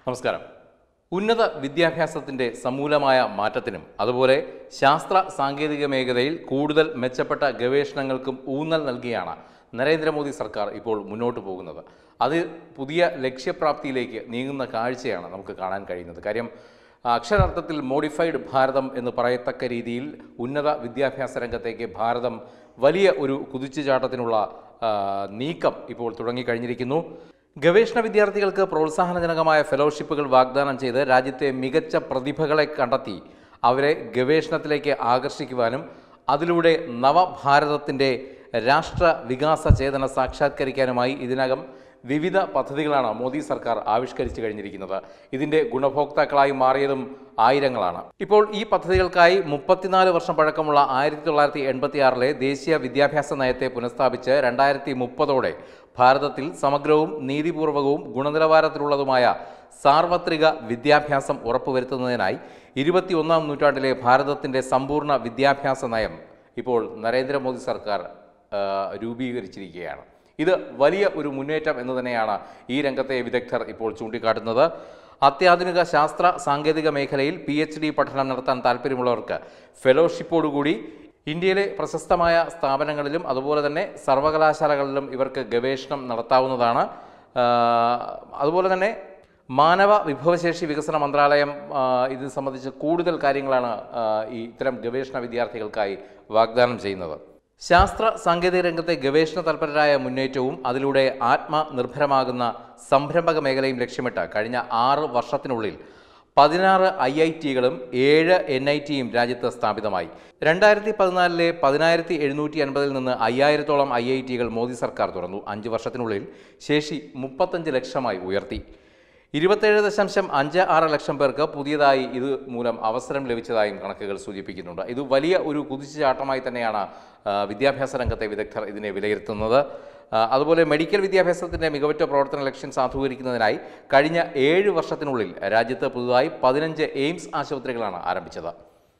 നമസ്കാരം ഉന്നത വിദ്യാഭ്യാസത്തിൻ്റെ സമൂലമായ മാറ്റത്തിനും അതുപോലെ ശാസ്ത്ര സാങ്കേതിക മേഖലയിൽ കൂടുതൽ മെച്ചപ്പെട്ട ഗവേഷണങ്ങൾക്കും ഊന്നൽ നൽകിയാണ് നരേന്ദ്രമോദി സർക്കാർ ഇപ്പോൾ മുന്നോട്ട് പോകുന്നത് അത് പുതിയ ലക്ഷ്യപ്രാപ്തിയിലേക്ക് നീങ്ങുന്ന കാഴ്ചയാണ് നമുക്ക് കാണാൻ കഴിയുന്നത് കാര്യം അക്ഷരാർത്ഥത്തിൽ മോഡിഫൈഡ് ഭാരതം എന്ന് പറയത്തക്ക രീതിയിൽ ഉന്നത വിദ്യാഭ്യാസ രംഗത്തേക്ക് ഭാരതം വലിയ ഒരു കുതിച്ചുചാട്ടത്തിനുള്ള ആ, നീക്കം ഇപ്പോൾ തുടങ്ങിക്കഴിഞ്ഞിരിക്കുന്നു ഗവേഷണ വിദ്യാർത്ഥികൾക്ക് പ്രോത്സാഹനജനകമായ ഫെലോഷിപ്പുകൾ വാഗ്ദാനം ചെയ്ത് രാജ്യത്തെ മികച്ച പ്രതിഭകളെ കണ്ടെത്തി അവരെ ഗവേഷണത്തിലേക്ക് ആകർഷിക്കുവാനും അതിലൂടെ നവഭാരതത്തിൻ്റെ രാഷ്ട്ര വികാസ ചേതന സാക്ഷാത്കരിക്കാനുമായി ഇതിനകം വിവിധ പദ്ധതികളാണ് മോദി സർക്കാർ ആവിഷ്കരിച്ചു കഴിഞ്ഞിരിക്കുന്നത് ഇതിൻ്റെ ഗുണഭോക്താക്കളായി മാറിയതും ആയിരങ്ങളാണ് ഇപ്പോൾ ഈ പദ്ധതികൾക്കായി മുപ്പത്തിനാല് വർഷം പഴക്കമുള്ള ആയിരത്തി തൊള്ളായിരത്തി എൺപത്തി ആറിലെ ദേശീയ വിദ്യാഭ്യാസ നയത്തെ പുനഃസ്ഥാപിച്ച് രണ്ടായിരത്തി മുപ്പതോടെ ഭാരതത്തിൽ സമഗ്രവും നീതിപൂർവകവും ഗുണനിലവാരത്തിലുള്ളതുമായ സാർവത്രിക വിദ്യാഭ്യാസം ഉറപ്പുവരുത്തുന്നതിനായി ഇരുപത്തിയൊന്നാം നൂറ്റാണ്ടിലെ ഭാരതത്തിൻ്റെ സമ്പൂർണ്ണ വിദ്യാഭ്യാസ നയം ഇപ്പോൾ നരേന്ദ്രമോദി സർക്കാർ ആ, രൂപീകരിച്ചിരിക്കുകയാണ് ഇത് വലിയ ഒരു മുന്നേറ്റം എന്ന് തന്നെയാണ് ഈ രംഗത്തെ വിദഗ്ധർ ഇപ്പോൾ ചൂണ്ടിക്കാട്ടുന്നത് അത്യാധുനിക ശാസ്ത്ര സാങ്കേതിക മേഖലയിൽ പി എച്ച് ഡി പഠനം നടത്താൻ താല്പര്യമുള്ളവർക്ക് ഫെലോഷിപ്പോടുകൂടി ഇന്ത്യയിലെ പ്രശസ്തമായ സ്ഥാപനങ്ങളിലും അതുപോലെ തന്നെ സർവകലാശാലകളിലും ഇവർക്ക് ഗവേഷണം നടത്താവുന്നതാണ് ആ, അതുപോലെ തന്നെ മാനവ വിഭവശേഷി വികസന മന്ത്രാലയം ആ, ഇത് സംബന്ധിച്ച് കൂടുതൽ കാര്യങ്ങളാണ് ആ, ഈ ഇത്തരം ഗവേഷണ വിദ്യാർത്ഥികൾക്കായി വാഗ്ദാനം ചെയ്യുന്നത് ശാസ്ത്ര സാങ്കേതിക രംഗത്തെ ഗവേഷണ തൽപരരായ മുന്നേറ്റവും അതിലൂടെ ആത്മനിർഭരമാകുന്ന സംരംഭക മേഖലയും ലക്ഷ്യമിട്ട് കഴിഞ്ഞ ആറ് വർഷത്തിനുള്ളിൽ പതിനാറ് ഐ ഐ ടികളും ഏഴ് എൻ ഐ ടിയും രാജ്യത്ത് സ്ഥാപിതമായി രണ്ടായിരത്തി പതിനാലിലെ പതിനായിരത്തി എഴുന്നൂറ്റി അൻപതിൽ നിന്ന് അയ്യായിരത്തോളം ഐ ഐ ടികൾ മോദി സർക്കാർ തുറന്നു അഞ്ച് വർഷത്തിനുള്ളിൽ ശേഷി മുപ്പത്തഞ്ച് ലക്ഷമായി ഉയർത്തി ഇരുപത്തേഴ് ദശാംശം അഞ്ച് ആറ് ലക്ഷം പേർക്ക് പുതിയതായി ഇത് മൂലം അവസരം ലഭിച്ചതായും കണക്കുകൾ സൂചിപ്പിക്കുന്നുണ്ട് ഇത് വലിയ ഒരു കുതിച്ചുചാട്ടമായി തന്നെയാണ് ആ, വിദ്യാഭ്യാസ രംഗത്തെ വിദഗ്ധർ ഇതിനെ വിലയിരുത്തുന്നത് ആ, അതുപോലെ മെഡിക്കൽ വിദ്യാഭ്യാസത്തിൻ്റെ മികവുറ്റ പ്രവർത്തന ലക്ഷ്യം സാധൂകരിക്കുന്നതിനായി കഴിഞ്ഞ ഏഴ് വർഷത്തിനുള്ളിൽ രാജ്യത്ത് പുതുതായി പതിനഞ്ച് എയിംസ് ആശുപത്രികളാണ് ആരംഭിച്ചത്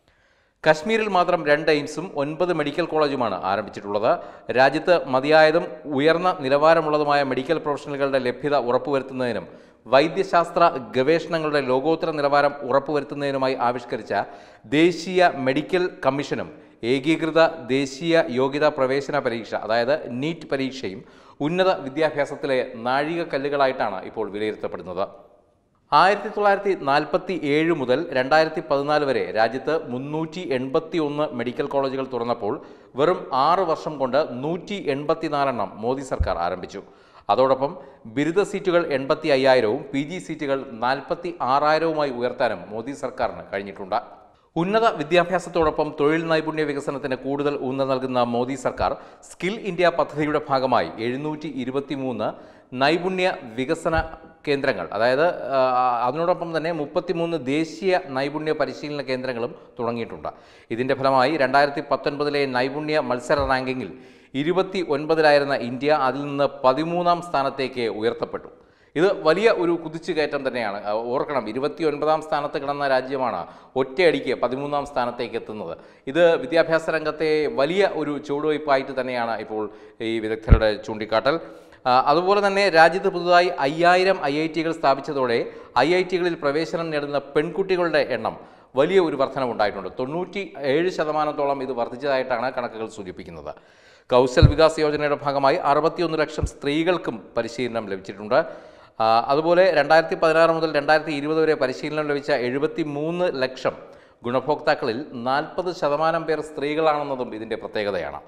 കശ്മീരിൽ മാത്രം രണ്ട് എയിംസും ഒൻപത് മെഡിക്കൽ കോളേജുമാണ് ആരംഭിച്ചിട്ടുള്ളത് രാജ്യത്ത് മതിയായതും ഉയർന്ന നിലവാരമുള്ളതുമായ മെഡിക്കൽ പ്രൊഫഷണലുകളുടെ ലഭ്യത ഉറപ്പുവരുത്തുന്നതിനും വൈദ്യശാസ്ത്ര ഗവേഷണങ്ങളുടെ ലോകോത്തര നിലവാരം ഉറപ്പുവരുത്തുന്നതിനുമായി ആവിഷ്കരിച്ച ദേശീയ മെഡിക്കൽ കമ്മീഷനും ഏകീകൃത ദേശീയ യോഗ്യതാ പ്രവേശന പരീക്ഷ അതായത് നീറ്റ് പരീക്ഷയും ഉന്നത വിദ്യാഭ്യാസത്തിലെ നാഴികക്കല്ലുകളായിട്ടാണ് ഇപ്പോൾ വിലയിരുത്തപ്പെടുന്നത് ആയിരത്തി തൊള്ളായിരത്തി നാൽപ്പത്തി ഏഴ് മുതൽ രണ്ടായിരത്തി പതിനാല് വരെ രാജ്യത്ത് മുന്നൂറ്റി എൺപത്തി ഒന്ന് മെഡിക്കൽ കോളേജുകൾ തുറന്നപ്പോൾ വെറും ആറ് വർഷം കൊണ്ട് നൂറ്റി എൺപത്തിനാലെണ്ണം മോദി സർക്കാർ ആരംഭിച്ചു അതോടൊപ്പം ബിരുദ സീറ്റുകൾ എൺപത്തി അയ്യായിരവും പി ജി സീറ്റുകൾ നാൽപ്പത്തി ആറായിരവുമായി ഉയർത്താനും മോദി സർക്കാരിന് കഴിഞ്ഞിട്ടുണ്ട് ഉന്നത വിദ്യാഭ്യാസത്തോടൊപ്പം തൊഴിൽ നൈപുണ്യ വികസനത്തിന് കൂടുതൽ ഊന്നൽ നൽകുന്ന മോദി സർക്കാർ സ്കിൽ ഇന്ത്യ പദ്ധതിയുടെ ഭാഗമായി എഴുന്നൂറ്റി ഇരുപത്തി മൂന്ന് നൈപുണ്യ വികസന കേന്ദ്രങ്ങൾ അതായത് ആ, അതിനോടൊപ്പം തന്നെ മുപ്പത്തിമൂന്ന് ദേശീയ നൈപുണ്യ പരിശീലന കേന്ദ്രങ്ങളും തുടങ്ങിയിട്ടുണ്ട് ഇതിൻ്റെ ഫലമായി രണ്ടായിരത്തി പത്തൊൻപതിലെ നൈപുണ്യ മത്സര റാങ്കിങ്ങിൽ ഇരുപത്തി ഒൻപതിലായിരുന്ന ഇന്ത്യ അതിൽ നിന്ന് പതിമൂന്നാം സ്ഥാനത്തേക്ക് ഉയർത്തപ്പെട്ടു ഇത് വലിയ ഒരു കുതിച്ചുകയറ്റം തന്നെയാണ് ആ, ഓർക്കണം ഇരുപത്തി ഒൻപതാം സ്ഥാനത്ത് കിടന്ന രാജ്യമാണ് ഒറ്റയടിക്ക് പതിമൂന്നാം സ്ഥാനത്തേക്ക് എത്തുന്നത് ഇത് വിദ്യാഭ്യാസ രംഗത്തെ വലിയ ഒരു ചുവടുവയ്പായിട്ട് തന്നെയാണ് ഇപ്പോൾ ഈ വിദഗ്ധരുടെ ചൂണ്ടിക്കാട്ടൽ ആ, അതുപോലെ തന്നെ രാജ്യത്ത് പുതുതായി അയ്യായിരം ഐ ഐ ടികൾ സ്ഥാപിച്ചതോടെ ഐ ഐ ടികളിൽ പ്രവേശനം നേടുന്ന പെൺകുട്ടികളുടെ എണ്ണം വലിയ ഒരു വർധനവുണ്ടായിട്ടുണ്ട് തൊണ്ണൂറ്റി ഏഴ് ശതമാനത്തോളം ഇത് വർദ്ധിച്ചതായിട്ടാണ് കണക്കുകൾ സൂചിപ്പിക്കുന്നത് കൗശൽ വികാസ് യോജനയുടെ ഭാഗമായി അറുപത്തിയൊന്ന് ലക്ഷം സ്ത്രീകൾക്കും പരിശീലനം ലഭിച്ചിട്ടുണ്ട് ആ, അതുപോലെ രണ്ടായിരത്തി പതിനാറ് മുതൽ രണ്ടായിരത്തി ഇരുപത് വരെ പരിശീലനം ലഭിച്ച എഴുപത്തി മൂന്ന് ലക്ഷം ഗുണഭോക്താക്കളിൽ നാൽപ്പത് ശതമാനം പേർ സ്ത്രീകളാണെന്നതും ഇതിൻ്റെ പ്രത്യേകതയാണ്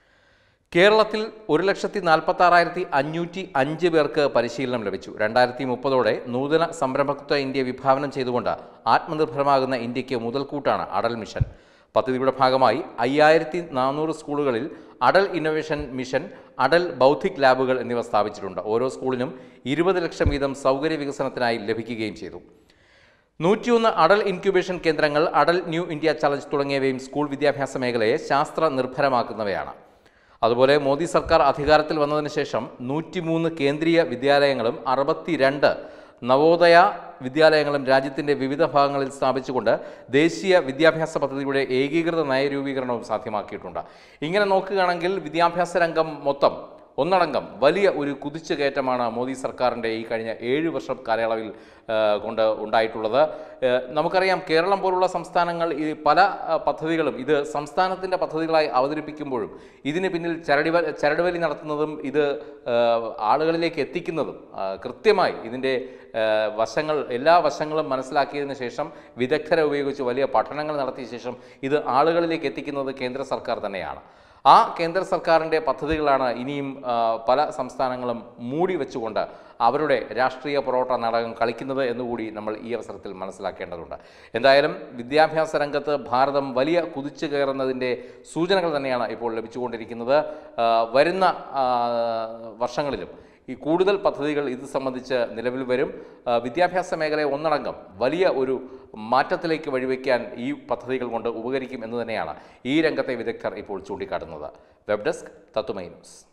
കേരളത്തിൽ ഒരു ലക്ഷത്തി നാൽപ്പത്തി ആറായിരത്തി അഞ്ഞൂറ്റി അഞ്ച് പേർക്ക് പരിശീലനം ലഭിച്ചു രണ്ടായിരത്തി മുപ്പതോടെ നൂതന സംരംഭകത്വ ഇന്ത്യ വിഭാവനം ചെയ്തുകൊണ്ട് ആത്മനിർഭരമാകുന്ന ഇന്ത്യക്ക് മുതൽക്കൂട്ടാണ് അടൽ മിഷൻ പദ്ധതിയുടെ ഭാഗമായി അയ്യായിരത്തി നാനൂറ് സ്കൂളുകളിൽ അടൽ ഇന്നൊവേഷൻ മിഷൻ അടൽ ബൗദ്ധിക് ലാബുകൾ എന്നിവ സ്ഥാപിച്ചിട്ടുണ്ട് ഓരോ സ്കൂളിനും ഇരുപത് ലക്ഷം വീതം സൗകര്യ വികസനത്തിനായി ലഭിക്കുകയും ചെയ്തു നൂറ്റിയൊന്ന് അടൽ ഇൻക്യുബേഷൻ കേന്ദ്രങ്ങൾ അടൽ ന്യൂ ഇന്ത്യ ചലഞ്ച് തുടങ്ങിയവയും സ്കൂൾ വിദ്യാഭ്യാസ മേഖലയെ ശാസ്ത്ര നിർഭരമാക്കുന്നവയാണ് അതുപോലെ മോദി സർക്കാർ അധികാരത്തിൽ വന്നതിന് ശേഷം നൂറ്റിമൂന്ന് കേന്ദ്രീയ വിദ്യാലയങ്ങളും അറുപത്തിരണ്ട് നവോദയ വിദ്യാലയങ്ങളും രാജ്യത്തിൻ്റെ വിവിധ ഭാഗങ്ങളിൽ സ്ഥാപിച്ചുകൊണ്ട് ദേശീയ വിദ്യാഭ്യാസ പദ്ധതിയുടെ ഏകീകൃത നയരൂപീകരണവും സാധ്യമാക്കിയിട്ടുണ്ട് ഇങ്ങനെ നോക്കുകയാണെങ്കിൽ വിദ്യാഭ്യാസ രംഗം മൊത്തം ഒന്നടങ്കം വലിയ ഒരു കുതിച്ചുകയറ്റമാണ് മോദി സർക്കാരിൻ്റെ ഈ കഴിഞ്ഞ ഏഴ് വർഷം കാലയളവിൽ ആ, കൊണ്ട് ഉണ്ടായിട്ടുള്ളത് ആ, നമുക്കറിയാം കേരളം പോലുള്ള സംസ്ഥാനങ്ങൾ ഈ പല ആ, പദ്ധതികളും ഇത് സംസ്ഥാനത്തിൻ്റെ പദ്ധതികളായി അവതരിപ്പിക്കുമ്പോഴും ഇതിന് പിന്നിൽ ചരടിവ ചരടുവലി നടത്തുന്നതും ഇത് ആ, ആളുകളിലേക്ക് എത്തിക്കുന്നതും ആ, കൃത്യമായി ഇതിൻ്റെ ആ, വശങ്ങൾ എല്ലാ വശങ്ങളും മനസ്സിലാക്കിയതിന് ശേഷം വിദഗ്ധരെ ഉപയോഗിച്ച് വലിയ പഠനങ്ങൾ നടത്തിയ ശേഷം ഇത് ആളുകളിലേക്ക് എത്തിക്കുന്നത് കേന്ദ്ര സർക്കാർ തന്നെയാണ് ആ കേന്ദ്ര സർക്കാരിൻ്റെ പദ്ധതികളാണ് ഇനിയും ആ, പല സംസ്ഥാനങ്ങളും മൂടി വെച്ചുകൊണ്ട് അവരുടെ രാഷ്ട്രീയ പൊറോട്ട നാടകം കളിക്കുന്നത് എന്നുകൂടി നമ്മൾ ഈ അവസരത്തിൽ മനസ്സിലാക്കേണ്ടതുണ്ട് എന്തായാലും വിദ്യാഭ്യാസ രംഗത്ത് ഭാരതം വലിയ കുതിച്ചു കയറുന്നതിൻ്റെ സൂചനകൾ തന്നെയാണ് ഇപ്പോൾ ലഭിച്ചുകൊണ്ടിരിക്കുന്നത് ആ, വരുന്ന ആ, വർഷങ്ങളിലും ഈ കൂടുതൽ പദ്ധതികൾ ഇത് സംബന്ധിച്ച് നിലവിൽ വരും ആ, വിദ്യാഭ്യാസ മേഖലയെ ഒന്നടങ്കം വലിയ ഒരു മാറ്റത്തിലേക്ക് വഴിവെക്കാൻ ഈ പദ്ധതികൾ കൊണ്ട് ഉപകരിക്കും എന്ന് തന്നെയാണ് ഈ രംഗത്തെ വിദഗ്ധർ ഇപ്പോൾ ചൂണ്ടിക്കാട്ടുന്നത് വെബ് ഡെസ്ക് തത്തുമൈ ന്യൂസ്